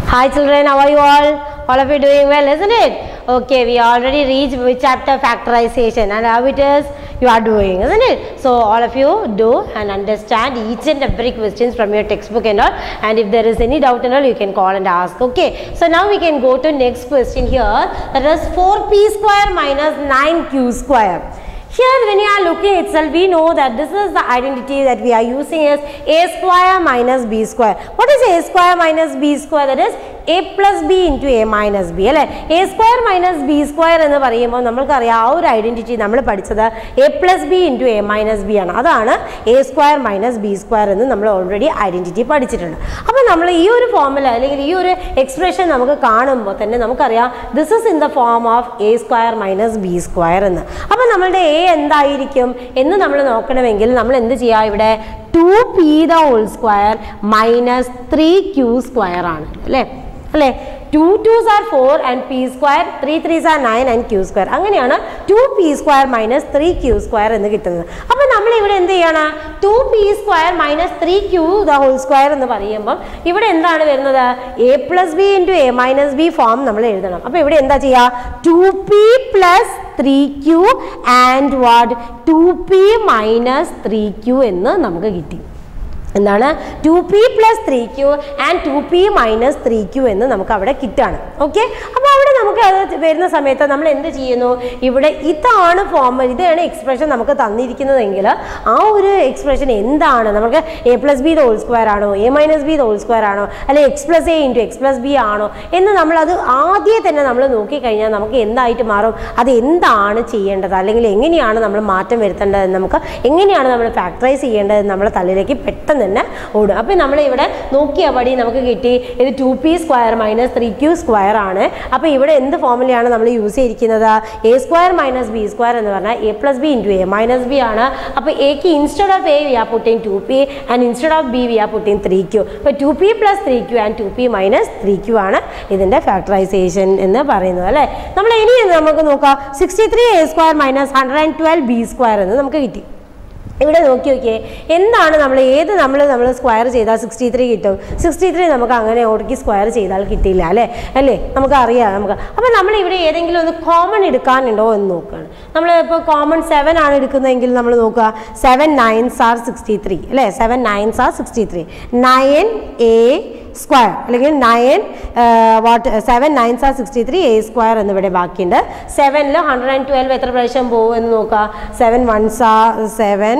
Hi children, how are you all? All of you doing well, isn't it? Okay, we already reached with chapter factorization and how it is you are doing, isn't it? So all of you do and understand each and every questions from your textbook and all. And if there is any doubt and all, you can call and ask. Okay. So now we can go to next question here. That is 4p square minus 9q square. Here when you are looking itself, we know that this is the identity that we are using is a square minus b square. What is a square minus b square? That is a plus b into a minus b അല്ലേ A square minus B square എന്ന് പറയുമ്പോൾ നമ്മൾക്കറിയാം ആ ഒരു identity നമ്മൾ പഠിച്ചത് A plus B into A minus B ആണ് അതാണ് A square minus B square എന്ന് നമ്മൾ ഓൾറെഡി ഐഡൻറ്റിറ്റി പഠിച്ചിട്ടുണ്ട് അപ്പോൾ നമ്മൾ ഈ ഒരു ഫോമിൽ അല്ലെങ്കിൽ ഈ ഒരു എക്സ്പ്രഷൻ നമുക്ക് കാണുമ്പോൾ തന്നെ നമുക്കറിയാം this is in the form of A square minus B square എന്ന് അപ്പോൾ നമ്മളുടെ എ എന്തായിരിക്കും എന്ന് നമ്മൾ നോക്കണമെങ്കിൽ നമ്മൾ എന്ത് ചെയ്യുക ഇവിടെ two P the whole square minus three Q square ആണ് അല്ലേ അല്ലേ two twos are four and P square three threes are nine and Q square അങ്ങനെയാണ് two P square minus three Q square എന്ന് കിട്ടുന്നത് അപ്പോൾ നമ്മൾ ഇവിടെ എന്ത് ചെയ്യണം two P square minus three Q the whole square എന്ന് പറയുമ്പം ഇവിടെ എന്താണ് വരുന്നത് A plus B into A minus B form നമ്മൾ എഴുതണം അപ്പോൾ ഇവിടെ എന്താ ചെയ്യുക two P plus three Q and what two P minus three Q എന്ന് നമുക്ക് കിട്ടി എന്താണ് two P plus three Q and two P minus three Q എന്ന് നമുക്ക് അവിടെ കിട്ടാണ് ഓക്കെ അപ്പോൾ അവിടെ നമുക്ക് അത് വരുന്ന സമയത്ത് നമ്മൾ എന്ത് ചെയ്യുന്നു ഇവിടെ ഇതാണ് ഫോം ഇതാണ് എക്സ്പ്രഷൻ നമുക്ക് തന്നിരിക്കുന്നതെങ്കിൽ ആ ഒരു എക്സ്പ്രഷൻ എന്താണ് നമുക്ക് A plus B whole square ആണോ A minus B whole square ആണോ അല്ലെ X plus A into X plus B ആണോ എന്ന് നമ്മളത് ആദ്യം തന്നെ നമ്മൾ നോക്കിക്കഴിഞ്ഞാൽ നമുക്ക് എന്തായിട്ട് മാറും അത് എന്താണ് ചെയ്യേണ്ടത് അല്ലെങ്കിൽ എങ്ങനെയാണ് നമ്മൾ മാറ്റം വരുത്തേണ്ടത് നമുക്ക് എങ്ങനെയാണ് നമ്മൾ ഫാക്ടറൈസ് ചെയ്യേണ്ടത് നമ്മളെ തലയിലേക്ക് പെട്ടെന്ന് തന്നെ ഓടും അപ്പോൾ നമ്മൾ ഇവിടെ നോക്കിയ പടി നമുക്ക് കിട്ടി ഇത് two P square minus three Q square ആണ് അപ്പോൾ ഇവിടെ എന്ത് ഫോമിലാണ് നമ്മൾ യൂസ് ചെയ്തിരിക്കുന്നത് A square minus B square എന്ന് പറഞ്ഞാൽ A plus B into A minus B ആണ് അപ്പോൾ എക്ക് instead of A we are putting two P and instead of B we are putting three Q ഇപ്പോൾ two P plus three Q and two P minus three Q ആണ് ഇതിൻ്റെ factorisation എന്ന് പറയുന്നത് അല്ലേ നമ്മൾ ഇനി നമുക്ക് നോക്കാം sixty three A square minus hundred and twelve B square എന്ന് നമുക്ക് കിട്ടി ഇവിടെ നോക്കി നോക്കിയേ എന്താണ് നമ്മൾ ഏത് നമ്മൾ നമ്മൾ സ്ക്വയർ ചെയ്താൽ സിക്സ്റ്റി ത്രീ കിട്ടും സിക്സ്റ്റി ത്രീ നമുക്ക് അങ്ങനെ ഒടുക്കി സ്ക്വയർ ചെയ്താൽ കിട്ടിയില്ല അല്ലേ അല്ലേ നമുക്ക് അറിയാം നമുക്ക് അപ്പോൾ നമ്മൾ ഇവിടെ ഏതെങ്കിലും ഒന്ന് കോമൺ എടുക്കാനുണ്ടോ എന്ന് നോക്കുകയാണ് നമ്മൾ ഇപ്പോൾ കോമൺ സെവൻ ആണ് എടുക്കുന്നതെങ്കിൽ നമ്മൾ നോക്കുക seven nines are sixty three അല്ലേ seven nines are sixty three nine A square അല്ലെങ്കിൽ nine what seven nines are sixty three A square എന്നിവിടെ ബാക്കിയുണ്ട് സെവനിൽ ഹൺഡ്രഡ് ആൻഡ് ട്വൽവ് എത്ര പ്രാവശ്യം പോകും എന്ന് നോക്കുക seven ones are seven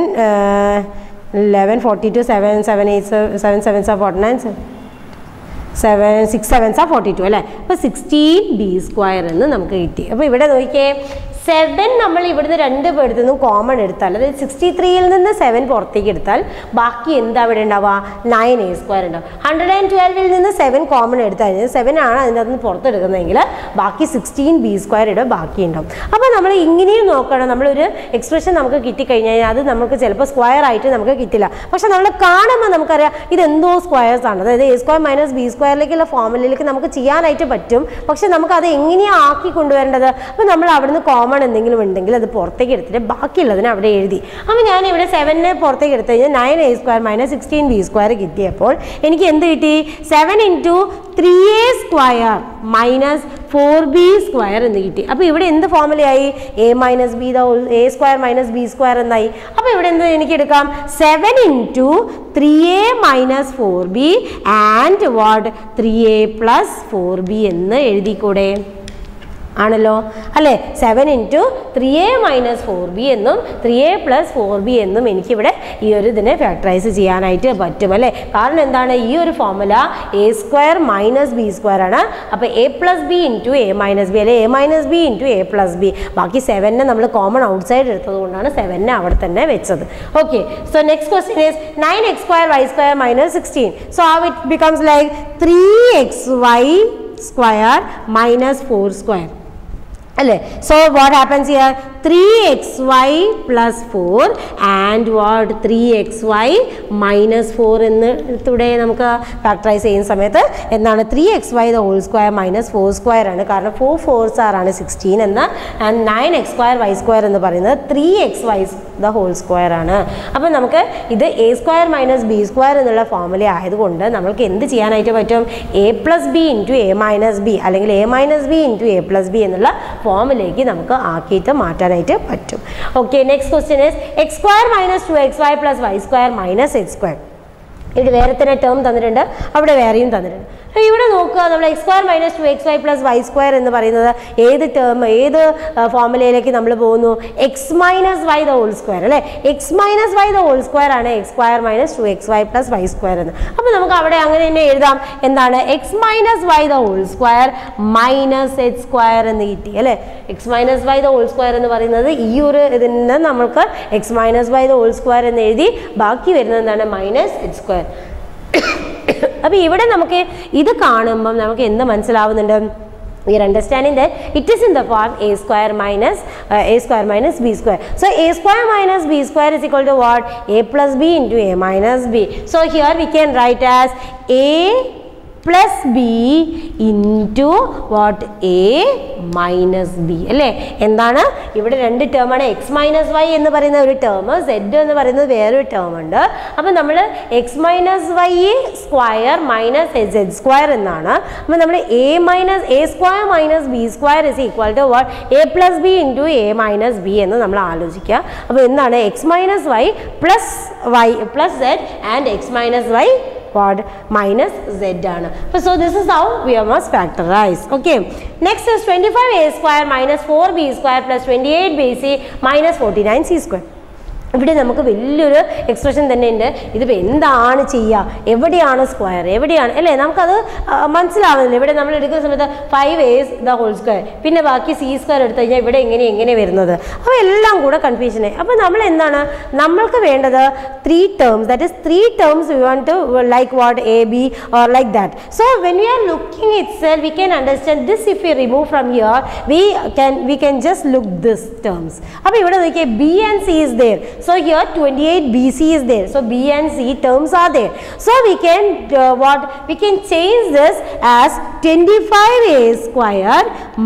eleven forty two seven seven eight seven sevens ആ forty nine seven six sevens ആ ഫോർട്ടി ടു അല്ലേ അപ്പോൾ സിക്സ്റ്റീൻ ബി സ്ക്വയർ എന്ന് നമുക്ക് കിട്ടി അപ്പോൾ ഇവിടെ നോക്കിയേ സെവൻ നമ്മൾ ഇവിടുന്ന് രണ്ട് പേടത്തു നിന്നും കോമൺ എടുത്താൽ അതായത് സിക്സ്റ്റി ത്രീയിൽ നിന്ന് സെവൻ പുറത്തേക്ക് എടുത്താൽ ബാക്കി എന്താ ഇവിടെ ഉണ്ടാവുക നയൻ എ സ്ക്വയർ ഉണ്ടാവും ഹൺഡ്രഡ് ആൻഡ് ട്വൽവിൽ നിന്ന് സെവൻ കോമൺ എടുത്താൽ സെവൻ ആണ് അതിൻ്റെ അകത്ത് നിന്ന് പുറത്തെടുക്കുന്നതെങ്കിൽ ബാക്കി സിക്സ്റ്റീൻ ബി സ്ക്വയർ ഇടും ബാക്കി ഉണ്ടാവും അപ്പോൾ നമ്മൾ ഇങ്ങനെയും നോക്കണം നമ്മളൊരു എക്സ്പ്രഷൻ നമുക്ക് കിട്ടിക്കഴിഞ്ഞാൽ അത് നമുക്ക് ചിലപ്പോൾ സ്ക്വയർ ആയിട്ട് നമുക്ക് കിട്ടില്ല പക്ഷെ നമ്മൾ കാണുമ്പോൾ നമുക്കറിയാം ഇതെന്തോ സ്ക്വയർസ് ആണ് അതായത് എ സ്ക്വയർ മൈനസ് ബി സ്ക്വയറിലേക്കുള്ള ഫോമിലേക്ക് നമുക്ക് ചെയ്യാനായിട്ട് പറ്റും പക്ഷെ നമുക്ക് അത് എങ്ങനെയാണ് ആക്കി കൊണ്ടുവരേണ്ടത് അപ്പോൾ നമ്മൾ അവിടുന്ന് കോമൺ എന്തെങ്കിലും ഉണ്ടെങ്കിൽ അത് പുറത്തേക്ക് എടുത്തിട്ട് ബാക്കിയുള്ളതിനെ അവിടെ എഴുതി അപ്പോൾ ഞാൻ ഇവിടെ സെവനെ പുറത്തേക്ക് എടുത്തു കഴിഞ്ഞാൽ nine A square minus sixteen B square കിട്ടിയപ്പോൾ എനിക്ക് എന്ത് കിട്ടി seven into three A square minus four B square എന്ന് കിട്ടി അപ്പോൾ ഇവിടെ എന്ത് ഫോമിലായി A minus B the A square minus B square എന്നായി അപ്പോൾ ഇവിടെ എന്ത് എനിക്ക് എടുക്കാം seven into three A minus four B and what three A plus four B എന്ന് എഴുതിക്കൂടെ ആണല്ലോ അല്ലേ seven into three A minus four B എന്നും three A plus four B എന്നും എനിക്കിവിടെ ഈ ഒരു ഇതിനെ ഫാക്ടറൈസ് ചെയ്യാനായിട്ട് പറ്റും അല്ലേ കാരണം എന്താണ് ഈ ഒരു formula A square minus B square ആണ് അപ്പോൾ A plus B into A minus B അല്ലെ A minus B into A plus B ബാക്കി സെവനെ നമ്മൾ കോമൺ ഔട്ട് സൈഡ് എടുത്തത് കൊണ്ടാണ് സെവനെ അവിടെ തന്നെ വെച്ചത് okay so next question is nine x square y square minus sixteen so how it becomes like three x y square minus four square അല്ലേ so what happens here three x y plus four and what three x y minus four എന്ന് ഇവിടെ നമുക്ക് factorise ചെയ്യുന്ന സമയത്ത് എന്താണ് three x y the whole square minus four square ആണ് കാരണം four fours ആറാണ് സിക്സ്റ്റീൻ എന്ന് and nine x square y square എന്ന് പറയുന്നത് three x y the whole square ആണ് അപ്പം നമുക്ക് ഇത് a square minus B square എന്നുള്ള ഫോമുല ആയതുകൊണ്ട് നമ്മൾക്ക് എന്ത് ചെയ്യാനായിട്ട് പറ്റും a plus B into A minus b അല്ലെങ്കിൽ a minus B into A plus b എന്നുള്ള ഫോമിലേക്ക് നമുക്ക് ആക്കിയിട്ട് മാറ്റാനായിട്ട് പറ്റും okay next question is x square minus two x y plus y square minus x square ഇവിടെ വേറെ തന്നെ ടേം തന്നിട്ടുണ്ട് അവിടെ വേറെയും തന്നിട്ടുണ്ട് അപ്പോൾ ഇവിടെ നോക്കുക നമ്മൾ x square minus two x y plus y square എന്ന് പറയുന്നത് ഏത് ടേം ഏത് ഫോമുലയിലേക്ക് നമ്മൾ പോകുന്നു x minus y the whole square അല്ലേ x minus y the whole square ആണ് x square minus two x y plus y square എന്ന് അപ്പോൾ നമുക്ക് അവിടെ അങ്ങനെ തന്നെ എഴുതാം എന്താണ് x minus y the whole square minus h square എന്ന് കിട്ടി അല്ലേ x minus y the whole square എന്ന് പറയുന്നത് ഈ ഒരു ഇതിൽ നിന്ന് നമ്മൾക്ക് x minus y the whole square എന്ന് എഴുതി ബാക്കി വരുന്നത് എന്താണ് മൈനസ് എച്ച് സ്ക്വയർ അപ്പോൾ ഇവിടെ നമുക്ക് ഇത് കാണുമ്പം നമുക്ക് എന്ത് മനസ്സിലാവുന്നുണ്ട് we are understanding that it is in the form a square minus uh, a square minus b square so a square minus b square is equal to what a plus b into a minus b so here we can write as a plus b into what a minus b അല്ലേ എന്താണ് ഇവിടെ രണ്ട് ടേമാണ് X minus Y എന്ന് പറയുന്ന ഒരു term Z എന്ന് പറയുന്നത് വേറൊരു ടേം ഉണ്ട് അപ്പം നമ്മൾ x minus y square minus z square എന്നാണ് അപ്പം നമ്മൾ a minus a square minus B square is equal to what a plus B into A minus b എന്ന് നമ്മൾ ആലോചിക്കുക അപ്പോൾ എന്താണ് x minus y plus y plus z and x minus y what minus z ആണ് അപ്പോൾ so this is how we must factorize okay next is 25 a square minus 4 b square plus 28 bc minus 49 c square ഇവിടെ നമുക്ക് വലിയൊരു expression തന്നെ ഉണ്ട് ഇതിപ്പോൾ എന്താണ് ചെയ്യുക എവിടെയാണ് സ്ക്വയർ എവിടെയാണ് അല്ലേ നമുക്കത് ആ, മനസ്സിലാവുന്നില്ല ഇവിടെ നമ്മൾ എടുക്കുന്ന സമയത്ത് five s the whole square പിന്നെ ബാക്കി സി സ്ക്വയർ എടുത്തു കഴിഞ്ഞാൽ ഇവിടെ എങ്ങനെ എങ്ങനെ വരുന്നത് അപ്പോൾ എല്ലാം കൂടെ കൺഫ്യൂഷനായി അപ്പോൾ നമ്മൾ എന്താണ് നമ്മൾക്ക് വേണ്ടത് three terms that is three terms we want to like what a b or like that so when we are looking itself we can understand this if you remove from here we can we can just look this terms അപ്പോൾ ഇവിടെ നോക്കിയേ b and c is there So here 28 BC is there. So B and C terms are there. So we can uh, what we can change this as 25A square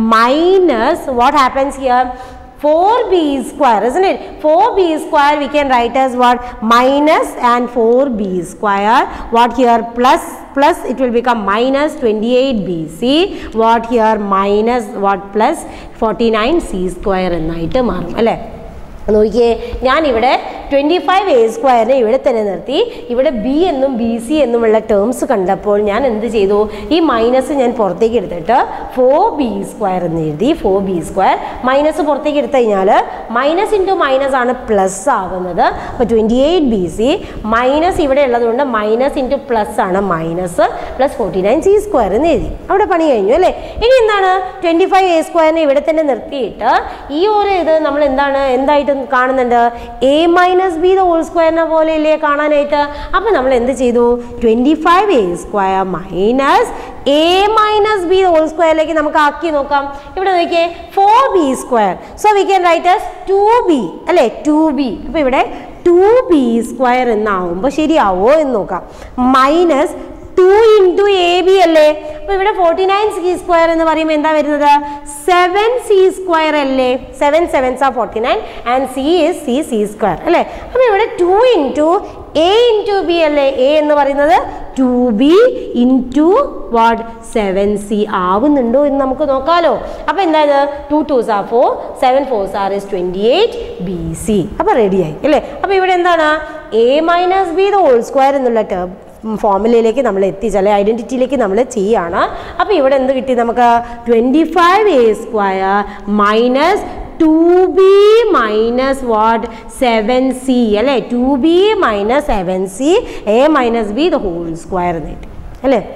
minus what happens here 4b square isn't it 4b square we can write as what minus and 4b square what here plus plus it will become minus 28bc what here minus what plus 49c square എന്നായിട്ട് മാറും അല്ലേ നോക്കിയേ ഞാനിവിടെ twenty five A സ്ക്വയറിനെ ഇവിടെ തന്നെ നിർത്തി ഇവിടെ B എന്നും ബി സി എന്നുമുള്ള ടേംസ് കണ്ടപ്പോൾ ഞാൻ എന്ത് ചെയ്തു ഈ മൈനസ് ഞാൻ പുറത്തേക്ക് എടുത്തിട്ട് ഫോർ ബി സ്ക്വയർ എന്ന് എഴുതി ഫോർ ബി സ്ക്വയർ മൈനസ് പുറത്തേക്ക് എടുത്തു കഴിഞ്ഞാൽ മൈനസ് ഇൻറ്റു മൈനസ് ആണ് പ്ലസ് ആകുന്നത് അപ്പോൾ twenty eight b c minus ഇവിടെ ഉള്ളതുകൊണ്ട് മൈനസ് ഇൻറ്റു പ്ലസ് ആണ് minus plus forty nine c square എന്ന് എഴുതി അവിടെ പണി കഴിഞ്ഞു അല്ലേ ഇനി എന്താണ് ട്വൻറ്റി ഫൈവ് എ സ്ക്വയറിനെ ഇവിടെ തന്നെ നിർത്തിയിട്ട് ഈ ഒരു ഇത് നമ്മൾ എന്താണ് എന്തായിട്ട് കാണുന്നുണ്ട് a minus B the whole സ്ക്വയറിനെ പോലെ ഇല്ലേ കാണാനായിട്ട് അപ്പം നമ്മൾ എന്ത് ചെയ്തു twenty five a square minus a minus B whole സ്ക്വയറിലേക്ക് നമുക്ക് ആക്കി നോക്കാം ഇവിടെ നോക്കിയേ four B square so we can write as two b അല്ലേ ടു ബി അപ്പോൾ ഇവിടെ ടു ബി സ്ക്വയർ എന്നാവുമ്പോൾ ശരിയാവോ എന്ന് നോക്കാം minus two into a b അല്ലേ അപ്പോൾ ഇവിടെ ഫോർട്ടി നയൻ സി സ്ക്വയർ എന്ന് പറയുമ്പോൾ എന്താ വരുന്നത് സെവൻ സി സ്ക്വയർ അല്ലേ സെവൻ സെവൻസ് ആ forty nine and c is c c square അല്ലേ അപ്പോൾ ഇവിടെ two into a into b അല്ലേ എ എന്ന് പറയുന്നത് two b into what seven c ആവുന്നുണ്ടോ എന്ന് നമുക്ക് നോക്കാമല്ലോ അപ്പോൾ എന്താ ഇത് two two sir four seven four sir is twenty eight b c അപ്പോൾ റെഡിയായി അല്ലേ അപ്പോൾ ഇവിടെ എന്താണ് a minus B the whole square എന്നുള്ള ടേം ഫോമുലയിലേക്ക് നമ്മൾ എത്തിച്ച് അല്ലെ ഐഡൻറ്റിറ്റിയിലേക്ക് നമ്മൾ ചെയ്യാണ് അപ്പോൾ ഇവിടെ എന്ത് കിട്ടി നമുക്ക് twenty five a square minus two b minus what seven c അല്ലേ two b minus seven c a minus B the whole square എന്ന് കിട്ടി അല്ലേ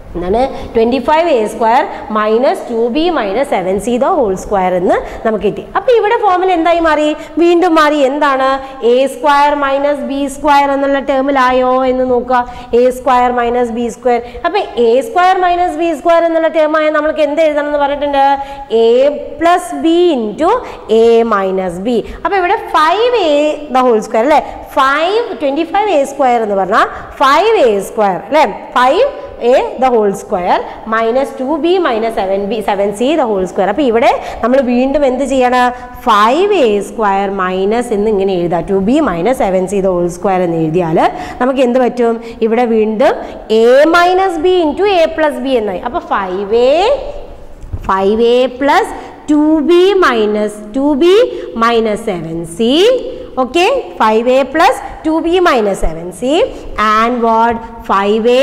എന്താണ് twenty five a square minus two b minus seven c the whole square എന്ന് നമുക്ക് കിട്ടി അപ്പോൾ ഇവിടെ ഫോമിൽ എന്തായി മാറി വീണ്ടും മാറി എന്താണ് a square minus B square എന്നുള്ള ടേമിലായോ എന്ന് നോക്കുക a square minus B square അപ്പോൾ a square minus B square എന്നുള്ള ടേമായ നമ്മൾക്ക് എന്ത് എഴുതണം എന്ന് പറഞ്ഞിട്ടുണ്ട് a plus B into A minus b അപ്പോൾ ഇവിടെ five a the whole square അല്ലേ five twenty five a square എന്ന് പറഞ്ഞാൽ ഫൈവ് എ സ്ക്വയർ അല്ലേ five a the whole square minus two b minus seven b seven c the whole square അപ്പോൾ ഇവിടെ നമ്മൾ വീണ്ടും എന്ത് ചെയ്യണം ഫൈവ് എ സ്ക്വയർ മൈനസ് എന്ന് ഇങ്ങനെ എഴുതാം two b minus seven c the whole square എന്ന് എഴുതിയാൽ നമുക്ക് എന്ത് പറ്റും ഇവിടെ വീണ്ടും a minus B into A plus b എന്നായി അപ്പോൾ five a five a plus two b minus two b minus seven c okay 5a plus 2b minus 7c and what 5a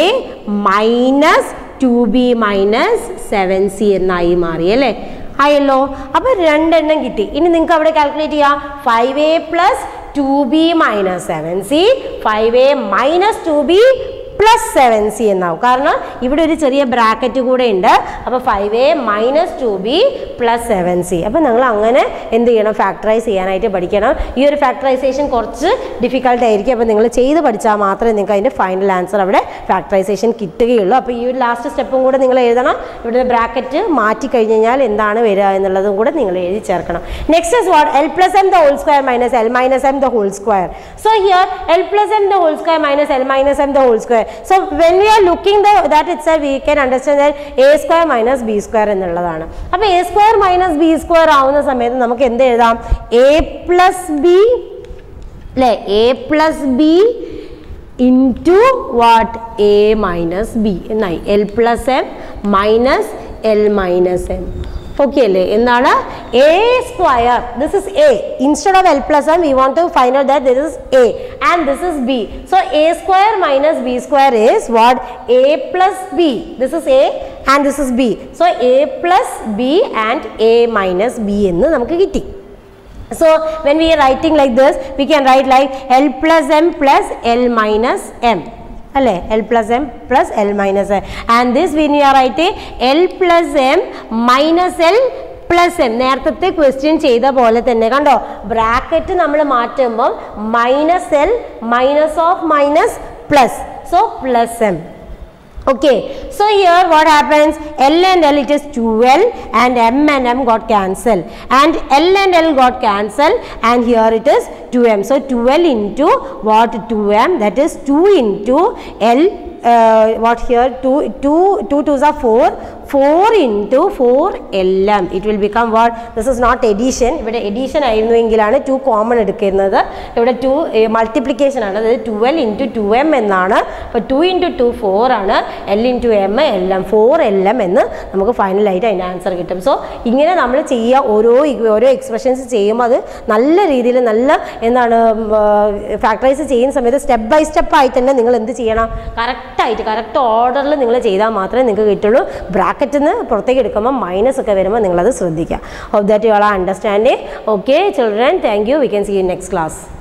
minus 2b minus 7c എന്നായി മാറി അല്ലേ ആയല്ലോ അപ്പോൾ രണ്ടെണ്ണം കിട്ടി ഇനി നിങ്ങൾക്ക് അവിടെ കാൽക്കുലേറ്റ് ചെയ്യാം five a plus two b minus seven c five a minus two b plus seven c എന്നാവും കാരണം ഇവിടെ ഒരു ചെറിയ ബ്രാക്കറ്റ് കൂടെ ഉണ്ട് അപ്പോൾ five a minus two b plus seven c അപ്പോൾ നിങ്ങൾ അങ്ങനെ എന്ത് ചെയ്യണം ഫാക്ടറൈസ് ചെയ്യാനായിട്ട് പഠിക്കണം ഈ ഒരു ഫാക്ടറൈസേഷൻ കുറച്ച് ഡിഫിക്കൽട്ട് ആയിരിക്കും അപ്പോൾ നിങ്ങൾ ചെയ്ത് പഠിച്ചാൽ മാത്രമേ നിങ്ങൾക്ക് അതിൻ്റെ ഫൈനൽ ആൻസർ അവിടെ ഫാക്ടറൈസേഷൻ കിട്ടുകയുള്ളൂ അപ്പോൾ ഈ ഒരു ലാസ്റ്റ് സ്റ്റെപ്പും കൂടെ നിങ്ങൾ എഴുതണം ഇവിടെ ബ്രാക്കറ്റ് മാറ്റി കഴിഞ്ഞ് കഴിഞ്ഞാൽ എന്താണ് വരിക എന്നുള്ളതും കൂടെ നിങ്ങൾ എഴുതി ചേർക്കണം next is what l plus m the whole square minus l minus m the whole square so here l plus m the whole square minus l minus m the whole square so when we are looking the that it's we can understand that a square minus B square എന്നുള്ളതാണ് അപ്പോൾ a square minus B square ആവുന്ന സമയത്ത് നമുക്ക് എന്ത് എഴുതാം a plus b അല്ലേ a plus B into what a minus b എന്നായി l plus m minus l minus m okay അല്ലേ എന്താണ് a square this is a instead of l plus m we want to find out that this is a and this is b so a square minus B square is what a plus b this is a and this is b so a plus b and a minus b എന്ന് നമുക്ക് കിട്ടി So when we are writing like this, we can write like L plus M plus L minus M. അല്ലേ l plus m plus l minus m and this when you are write l plus m minus l plus m നേരത്തെ question ചെയ്ത പോലെ തന്നെ കണ്ടോ bracket നമ്മൾ മാറ്റുമ്പോൾ minus l minus of minus plus so plus m okay so here what happens l and l it is 2l and m and m got cancelled and l and l got cancelled and here it is 2m so 2l into what 2m that is 2 into l uh, what here 2 2 2 twos are 4 4 into 4 lm it will become what this is not addition ഇവിടെ addition ആയിരുന്നുവെങ്കിലാണ് two common എടുക്കുന്നത് ഇവിടെ to multiplication ആണ് അതായത് twelve into two m എന്നാണ് അപ്പോൾ two into two four ആണ് l into m l m four l m എന്ന് നമുക്ക് ഫൈനലായിട്ട് അതിൻ്റെ ആൻസർ കിട്ടും സോ ഇങ്ങനെ നമ്മൾ ചെയ്യുക ഓരോ ഇ- ഓരോ എക്സ്പ്രഷൻസ് ചെയ്യുമ്പോൾ അത് നല്ല രീതിയിൽ നല്ല എന്താണ് ഫാക്ടറൈസ് ചെയ്യുന്ന സമയത്ത് സ്റ്റെപ്പ് ബൈ സ്റ്റെപ്പ് ആയിട്ട് തന്നെ നിങ്ങൾ എന്ത് ചെയ്യണം കറക്റ്റായിട്ട് കറക്റ്റ് ഓർഡറിൽ നിങ്ങൾ ചെയ്താൽ മാത്രമേ നിങ്ങൾക്ക് കിട്ടുള്ളൂ ബ്രാക്കറ്റിൽ നിന്ന് പുറത്തേക്ക് എടുക്കുമ്പോൾ മൈനസ് ഒക്കെ വരുമ്പോൾ നിങ്ങളത് ശ്രദ്ധിക്കുക of that you all understanding okay children thank you we can see you next class